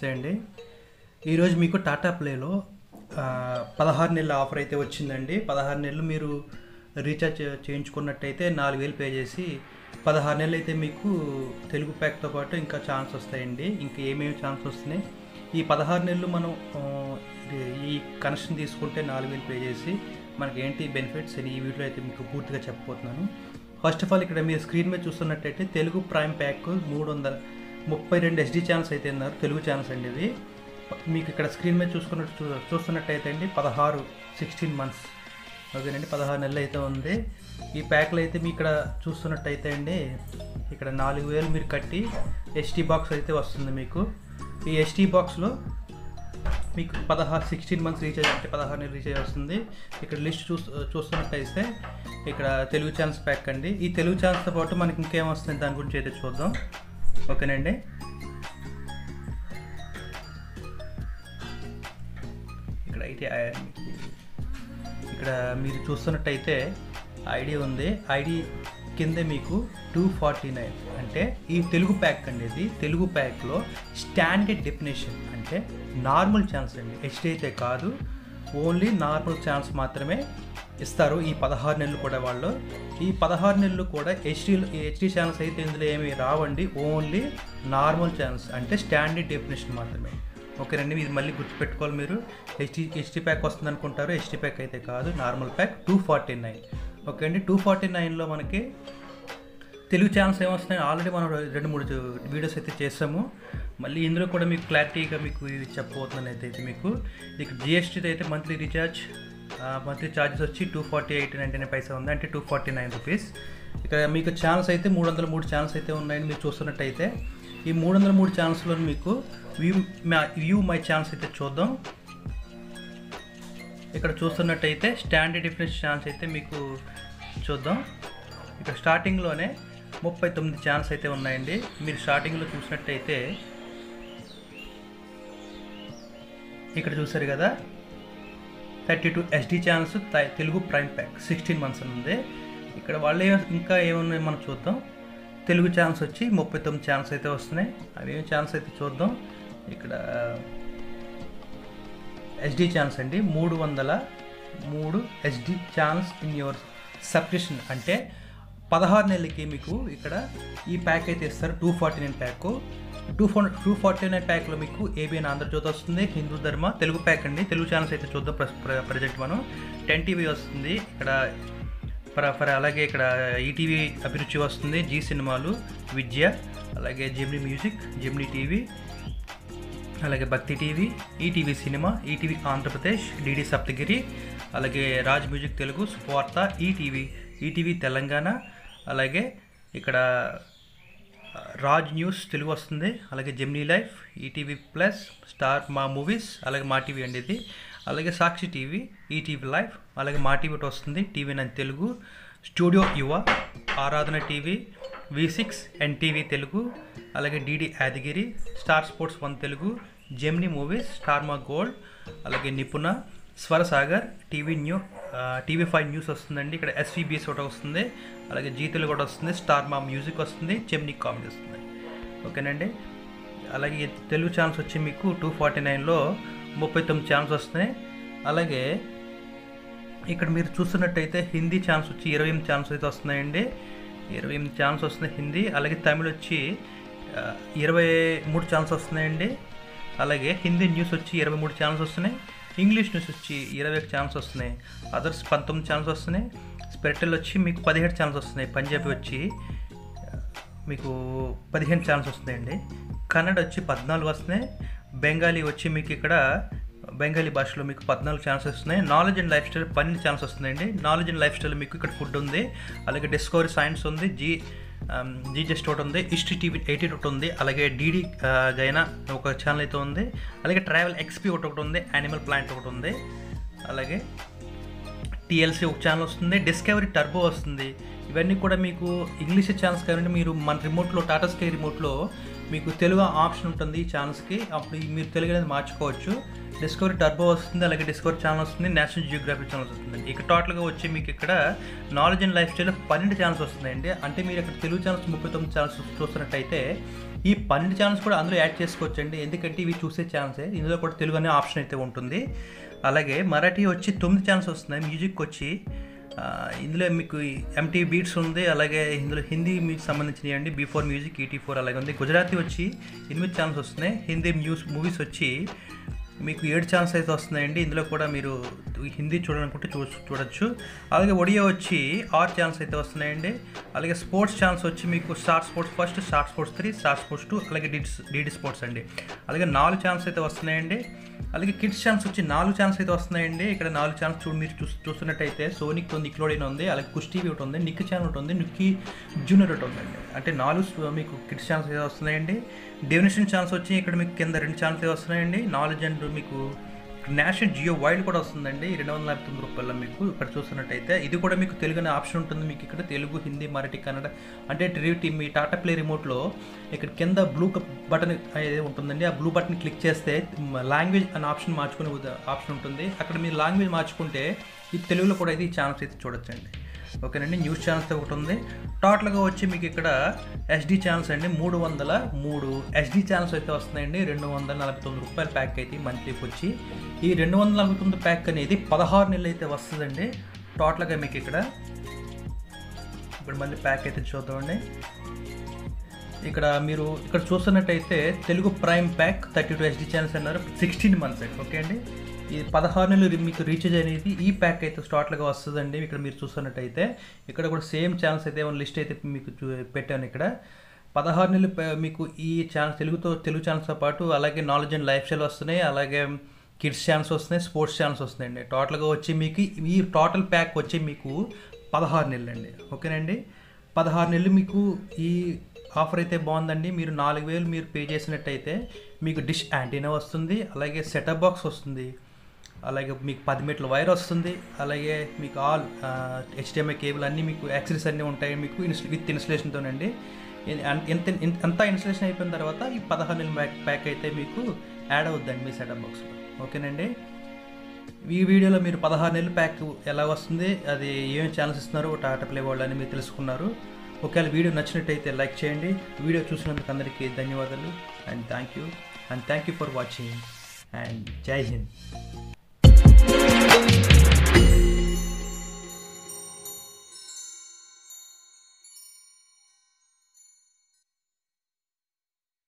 నమస్తే అండి ఈరోజు మీకు టాటా ప్లేలో ఆ, పదహారు నెలల ఆఫర్ అయితే వచ్చిందండి పదహారు నెలలు మీరు రీఛార్జ్ చే- చేయించుకున్నట్టయితే నాలుగు వేలు పే చేసి పదహారు నెలలు అయితే మీకు తెలుగు ప్యాక్తో పాటు ఇంకా ఛాన్స్ వస్తాయండి ఇంకా ఏమేమి ఛాన్స్ వస్తున్నాయి ఈ పదహారు నెలలు మనం ఆ, ఇది- ఈ కనెక్షన్ తీసుకుంటే నాలుగు వేలు పే చేసి మనకి ఏంటి బెనిఫిట్స్ అని ఈ వీడియోలో అయితే మీకు పూర్తిగా చెప్పబోతున్నాను ఫస్ట్ ఆఫ్ ఆల్ ఇక్కడ మీరు స్క్రీన్ మీద చూస్తున్నట్టయితే తెలుగు ప్రైమ్ ప్యాక్ మూడు వందల ముప్పై రెండు ఎస్డి ఛానల్స్ అయితే ఉన్నారు తెలుగు ఛానల్స్ అండి ఇవి మీకు ఇక్కడ స్క్రీన్ మీద చూసుకున్నట్టు చూ చూస్తున్నట్టయితే అండి పదహారు సిక్స్టీన్ మంత్స్ ఓకేనండి పదహారు నెలలు అయితే ఉంది ఈ ప్యాక్లో అయితే మీ ఇక్కడ చూస్తున్నట్టయితే అండి ఇక్కడ నాలుగు వేలు మీరు కట్టి ఎస్టీ బాక్స్ అయితే వస్తుంది మీకు ఈ ఎస్టీ బాక్స్లో మీకు పదహారు సిక్స్టీన్ మంత్స్ రీఛార్జ్ అంటే పదహారు నెలలు రీఛార్జ్ వస్తుంది ఇక్కడ లిస్ట్ చూ చూస్తున్నట్టయితే ఇక్కడ తెలుగు ఛానల్స్ ప్యాక్ అండి ఈ తెలుగు ఛానల్స్తో పాటు మనకి ఇంకేం వస్తుంది దాని గురించి అయితే చూద్దాం ఓకేనండి ఇక్కడ అయితే ఆ- ఇక్కడ మీరు చూస్తున్నట్టయితే ఐడి ఉంది ఐడి కింద మీకు టూ ఫార్టీ నైన్ అంటే ఈ తెలుగు ప్యాక్ అండి ఇది తెలుగు ప్యాక్లో స్టాండర్డ్ డెఫినేషన్ అంటే నార్మల్ ఛాన్స్ అండి హెచ్డి అయితే కాదు ఓన్లీ నార్మల్ ఛాన్స్ మాత్రమే ఇస్తారు ఈ పదహారు నెలలు కూడా వాళ్ళు ఈ పదహారు నెలలు కూడా హెచ్డి హెచ్డి ఛానల్స్ అయితే ఇందులో ఏమి రావండి ఓన్లీ నార్మల్ ఛానల్స్ అంటే స్టాండర్డ్ డెఫినేషన్ మాత్రమే ఓకేనండి ఇది మళ్ళీ గుర్తుపెట్టుకోవాలి మీరు హెచ్డి హెచ్డి ప్యాక్ వస్తుంది అనుకుంటారు హెచ్డి ప్యాక్ అయితే కాదు normal pack two forty nine okay అండి టూ ఫార్టీ నైన్లో మనకి తెలుగు ఛానల్స్ ఏమొస్తున్నాయి ఆల్రెడీ మనం రెండు మూడు వీడియోస్ అయితే చేసాము మళ్ళీ ఇందులో కూడా మీకు క్లారిటీగా మీకు ఇది చెప్పబోతున్నాను అయితే అయితే మీకు ఇక జిఎస్టీ అయితే మంత్లీ రీఛార్జ్ మంత్లీ ఛార్జెస్ వచ్చి two forty eight ninety nine పైసా ఉంది అంటే టూ ఫార్టీ నైన్ రూపీస్ ఇక్కడ మీకు ఛానల్స్ అయితే మూడు వందల మూడు ఛానల్స్ అయితే ఉన్నాయని మీరు చూస్తున్నట్టయితే ఈ మూడు వందల మూడు ఛానల్స్లో మీకు వ్యూ వ్యూ మై ఛానల్స్ అయితే చూద్దాం ఇక్కడ చూస్తున్నట్టయితే స్టాండర్డ్ డిఫరెన్స్ ఛాన్స్ అయితే మీకు చూద్దాం ఇక్కడ స్టార్టింగ్లోనే ముప్పై తొమ్మిది ఛాన్స్ అయితే ఉన్నాయండి మీరు స్టార్టింగ్లో చూసినట్టయితే ఇక్కడ చూసారు కదా thirty two SD channels Telugu prime pack sixteen months అని ఉంది ఇక్కడ వాళ్ళు ఏ- ఇంకా ఏమున్నాయి మనం చూద్దాం తెలుగు ఛానల్స్ వచ్చి ముప్పై తొమ్మిది ఛానల్స్ అయితే వస్తున్నాయి అవి ఏం ఛానల్స్ అయితే చూద్దాం ఇక్కడ ఎస్డి ఛానల్స్ అండి మూడు వందల మూడు SD channels in your subscription అంటే పదహారు నెలలకి మీకు ఇక్కడ ఈ ప్యాక్ అయితే ఇస్తారు two forty nine pack two four two forty nine ప్యాక్లో మీకు ఏబిఎన్ ఆంధ్రజ్యోతి వస్తుంది హిందూ ధర్మ తెలుగు ప్యాక్ అండి తెలుగు ఛానల్స్ అయితే చూద్దాం ప్రజెంట్ మనం టెన్ టీవీ వస్తుంది ఇక్కడ ఫర్ ఫర్ అలాగే ఇక్కడ ఈటీవీ అభిరుచి వస్తుంది జీ సినిమాలు విద్య అలాగే జెమిని మ్యూజిక్ జెమిని టీవీ అలాగే Bhakti TV ETV cinema ETV Andhra Pradesh DD Saptagiri అలాగే రాజ్ మ్యూజిక్ తెలుగు స్వార్త ఈటీవీ ఈటీవీ తెలంగాణ అలాగే ఇక్కడ ఆ, రాజ్ న్యూస్ తెలుగు వస్తుంది అలాగే Gemini Life ETV Plus Star Maa Movies అలాగే మా టీవీ అండి ఇది అలాగే సాక్షి టీవీ ఈటీవీ లైఫ్ అలాగే మా టీవీ ఒకటి వస్తుంది TV nine Telugu studio Yuva Aradhana TV V six NTV Telugu అలాగే DD Yadagiri Star Sports One Telugu Gemini Movies Star Maa Gold అలాగే Nipuna Swarasagar TV new TV five news వస్తుందండి ఇక్కడ ఎస్వీబీఎస్ ఒకటి వస్తుంది అలాగే జీ తెలుగు కూడా వస్తుంది స్టార్ మా మ్యూజిక్ వస్తుంది జెమినీ కామెడీ వస్తుంది ఓకేనండి అలాగే ఈ తెలుగు ఛానల్స్ వచ్చి మీకు టూ ఫార్టీ నైన్లో ముప్పై తొమ్మిది ఛానల్స్ వస్తున్నాయి అలాగే ఇక్కడ మీరు చూస్తున్నట్టయితే హిందీ ఛానల్స్ వచ్చి ఇరవై ఎనిమిది ఛానల్స్ అయితే వస్తున్నాయండి ఇరవై ఎనిమిది ఛానల్స్ వస్తున్నాయి హిందీ అలాగే తమిళ్ వచ్చి ఆ, ఇరవై మూడు ఛానల్స్ వస్తున్నాయండి అలాగే హిందీ న్యూస్ వచ్చి ఇరవై మూడు ఛానల్స్ వస్తున్నాయి ఇంగ్లీష్ న్యూస్ వచ్చి ఇరవై ఒక ఛానల్స్ వస్తున్నాయి అదర్స్ పంతొమ్మిది ఛానల్స్ వస్తున్నాయి స్పెరిటల్ వచ్చి మీకు పదిహేడు ఛానల్స్ వస్తున్నాయి పంజాబీ వచ్చి మీకు పదిహేను ఛానల్స్ వస్తున్నాయండి కన్నడ వచ్చి పద్నాలుగు వస్తున్నాయి బెంగాలీ వచ్చి మీకు ఇక్కడ బెంగాలీ భాషలో మీకు పద్నాలుగు ఛానల్స్ వస్తున్నాయి నాలెడ్జ్ అండ్ లైఫ్ స్టైల్ పన్నెండు ఛానల్స్ వస్తున్నాయండి నాలెడ్జ్ అండ్ లైఫ్ స్టైల్ మీకు ఇక్కడ ఫుడ్ ఉంది అలాగే డిస్కవరీ సైన్స్ ఉంది జీ జీ జస్ట్ ఒకటి ఉంది హిస్టరీ టీవీ ఎయిటీ ఒకటి ఉంది అలాగే డీడీ గైనా ఒక ఛానల్ అయితే ఉంది అలాగే ట్రావెల్ ఎక్స్పీ ఒకటి ఒకటి ఉంది యానిమల్ ప్లాంట్ ఒకటి ఉంది అలాగే టీఎల్సీ ఒక ఛానల్ వస్తుంది డిస్కవరీ టర్బో వస్తుంది ఇవన్నీ కూడా మీకు ఇంగ్లీష్ ఛానల్స్ కాబట్టి మీరు మన రిమోట్లో టాటా స్కై రిమోట్లో మీకు తెలుగు ఆప్షన్ ఉంటుంది ఈ ఛానల్స్కి అప్పుడు ఈ మీరు తెలుగు అనేది మార్చుకోవచ్చు డిస్కవరీ టర్బో వస్తుంది అలాగే డిస్కవరీ ఛానల్ వస్తుంది నేషనల్ జియోగ్రఫీ ఛానల్స్ వస్తుంది ఇక టోటల్గా వచ్చి మీకు ఇక్కడ నాలెడ్జ్ అండ్ లైఫ్ స్టైల్ పన్నెండు ఛానల్స్ వస్తున్నాయండి అంటే మీరు ఇక్కడ తెలుగు ఛానల్స్ ముప్పై తొమ్మిది ఛానల్స్ చూస్తున్నట్టయితే ఈ పన్నెండు ఛానల్స్ కూడా అందులో యాడ్ చేసుకోవచ్చండి ఎందుకంటే ఇవి చూసే ఛానల్సే ఇందులో కూడా తెలుగు అనే ఆప్షన్ అయితే ఉంటుంది అలాగే మరాఠీ వచ్చి తొమ్మిది ఛానల్స్ వస్తున్నాయి మ్యూజిక్ వచ్చి ఆ, ఇందులో మీకు ఎంటీ బీట్స్ ఉంది అలాగే ఇందులో హిందీ మీకు సంబంధించినవి అండి B four music ET four అలాగే ఉంది గుజరాతీ వచ్చి ఎనిమిది ఛానల్స్ వస్తున్నాయి హిందీ మ్యూస్ మూవీస్ వచ్చి మీకు ఏడు ఛానల్స్ అయితే వస్తున్నాయండి ఇందులో కూడా మీరు హిందీ చూడాలనుకుంటే చూ చూడొచ్చు అలాగే ఒడియా వచ్చి ఆరు ఛానల్స్ అయితే వస్తున్నాయండి అలాగే స్పోర్ట్స్ ఛానల్స్ వచ్చి మీకు Star Sports first Star Sports three Star Sports two అలాగే డిడ్స్ డిడి స్పోర్ట్స్ అండి అలాగే నాలుగు ఛానల్స్ అయితే వస్తున్నాయండి అలాగే కిడ్స్ ఛానల్స్ వచ్చి నాలుగు ఛానల్స్ అయితే వస్తున్నాయండి ఇక్కడ నాలుగు ఛానల్స్ చూడు మీరు చూ చూస్తున్నట్టయితే సోనిక్ ఉంది నిక్లోడిన్ ఉంది అలాగే కుష్ టీవీ ఒకటి ఉంది నిక్ ఛానల్ ఒకటి ఉంది నిక్కి జూనియర్ ఒకటి ఉందండి అంటే నాలుగు స్- మీకు కిడ్స్ ఛానల్స్ అయితే వస్తున్నాయండి డెఫినేషన్ ఛానల్స్ వచ్చి ఇక్కడ మీకు కింద రెండు ఛానల్స్ అయితే వస్తున్నాయండి నాలెడ్జ్ అండ్ మీకు నేషనల్ జియో వైల్డ్ కూడా వస్తుందండి రెండు వందల యాభై తొమ్మిది రూపాయల మీకు ఇక్కడ చూస్తున్నట్టయితే ఇది కూడా మీకు తెలుగు అనే ఆప్షన్ ఉంటుంది మీకు ఇక్కడ తెలుగు హిందీ మరాఠీ కన్నడ అంటే రిలేటి మీ టాటా ప్లే రిమోట్లో ఇక్కడ కింద బ్లూ బటన్ అనేది ఉంటుందండి ఆ బ్లూ బటన్ క్లిక్ చేస్తే లాంగ్వేజ్ అనే ఆప్షన్ మార్చుకునే ఉద- ఆప్షన్ ఉంటుంది అక్కడ మీరు లాంగ్వేజ్ మార్చుకుంటే ఈ తెలుగులో కూడా ఇది ఛానల్స్ అయితే చూడొచ్చండి ఓకేనండి న్యూస్ ఛానల్స్ ఒకటి ఉంది టోటల్గా వచ్చి మీకు ఇక్కడ ఎస్డి ఛానల్స్ అండి మూడు వందల మూడు ఎస్డి ఛానల్స్ అయితే వస్తున్నాయండి రెండు వందల నలభై తొమ్మిది రూపాయల ప్యాక్ అయితే మంత్లీకి వచ్చి ఈ రెండు వందల నలభై తొమ్మిది ప్యాక్ అనేది పదహారు నెలలు అయితే వస్తుందండి టోటల్గా మీకు ఇక్కడ ఇప్పుడు మళ్ళీ ప్యాక్ అయితే చూద్దామండి ఇక్కడ మీరు ఇక్కడ చూస్తున్నట్టయితే Telugu prime pack thirty two SD channels అన్నారు సిక్స్టీన్ మంత్స్ అండి ఓకే అండి ఇది పదహారు నెలలు రి- మీకు రీఛార్జ్ అనేది ఈ ప్యాక్ అయితే స్టార్ట్లుగా వస్తుందండి ఇక్కడ మీరు చూస్తున్నట్టయితే ఇక్కడ కూడా సేమ్ ఛానల్స్ అయితే లిస్ట్ అయితే మీకు చూ- పెట్టాను ఇక్కడ పదహారు నెలలు ప- మీకు ఈ ఛానల్ తెలుగుతో తెలుగు ఛానల్స్తో పాటు అలాగే నాలెడ్జ్ అండ్ లైఫ్ స్టైల్ వస్తున్నాయి అలాగే కిడ్స్ ఛానల్స్ వస్తున్నాయి స్పోర్ట్స్ ఛానల్స్ వస్తున్నాయండి టోటల్గా వచ్చి మీకు ఈ టోటల్ ప్యాక్ వచ్చి మీకు పదహారు నెలలు అండి ఓకేనండి పదహారు నెలలు మీకు ఈ ఆఫర్ అయితే బాగుందండి మీరు నాలుగు వేలు మీరు పే చేసినట్టయితే మీకు డిష్ యాంటీనా వస్తుంది అలాగే సెటప్ బాక్స్ వస్తుంది అలాగే మీకు పది మీటర్ల వైర్ వస్తుంది అలాగే మీకు ఆల్ హెచ్డిఎంఐ కేబుల్ అన్నీ మీకు యాక్సెస్ అన్నీ ఉంటాయి మీకు ఇన్స్ విత్ ఇన్స్టలేషన్తోనండి ఎంత ఎంత ఇన్స్టలేషన్ అయిపోయిన తర్వాత ఈ పదహారు నెలల ప్యాక్ ప్యాక్ అయితే మీకు యాడ్ అవుద్దండి మీ సెటప్ బాక్స్లో ఓకేనండి ఈ వీడియోలో మీరు పదహారు నెలల ప్యాక్ ఎలా వస్తుంది అది ఏమేమి ఛానల్స్ ఇస్తున్నారు టాటా ప్లే వరల్డ్ అని మీరు తెలుసుకున్నారు ఒకవేళ వీడియో నచ్చినట్టయితే లైక్ చేయండి వీడియో చూసినందుకు అందరికీ ధన్యవాదాలు and thank you and thank you for watching and జై హింద్